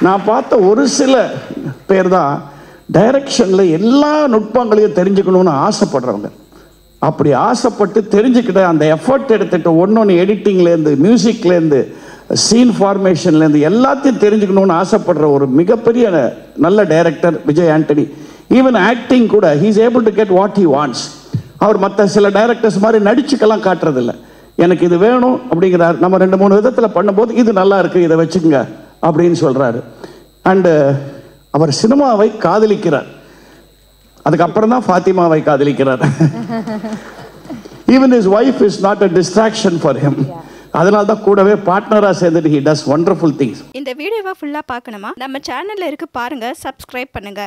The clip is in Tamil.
நான் பார்த்த ஒரு சில பேர் தான் டைரக்ஷனில் எல்லா நுட்பங்களையும் தெரிஞ்சுக்கணும்னு ஆசைப்படுறவங்க அப்படி ஆசைப்பட்டு தெரிஞ்சுக்கிட்ட அந்த எஃபர்ட் எடுத்துட்டு ஒன்று ஒன்று எடிட்டிங்லேருந்து மியூசிக்லேருந்து சீன் ஃபார்மேஷன்லேருந்து எல்லாத்தையும் தெரிஞ்சுக்கணும்னு ஆசைப்படுற ஒரு மிகப்பெரிய நல்ல director Vijay Antony even acting கூட he's able to get what he wants அவர் மற்ற சில டைரக்டர்ஸ் மாதிரி நடிச்சுக்கெல்லாம் காட்டுறதில்ல எனக்கு இது வேணும் அப்படிங்கிறார் நம்ம ரெண்டு மூணு விதத்தில் பண்ணும்போது இது நல்லா இருக்கு இதை வச்சுக்கோங்க அப்படின்னு சொல்கிறாரு அண்டு அவர் சினிமாவை காதலிக்கிறார் அதுக்கப்புறம் தான் ஃபாத்திமாவை காதலிக்கிறார் even his wife is not a distraction for him அதனால தான் கூடவே பார்ட்னராக சேர்ந்துட்டு ஹி டஸ் ஒண்டர்ஃபுல் திங்ஸ் இந்த வீடியோவை ஃபுல்லாக பார்க்கணுமா நம்ம சேனலில் இருக்கு பாருங்க சப்ஸ்கிரைப் பண்ணுங்க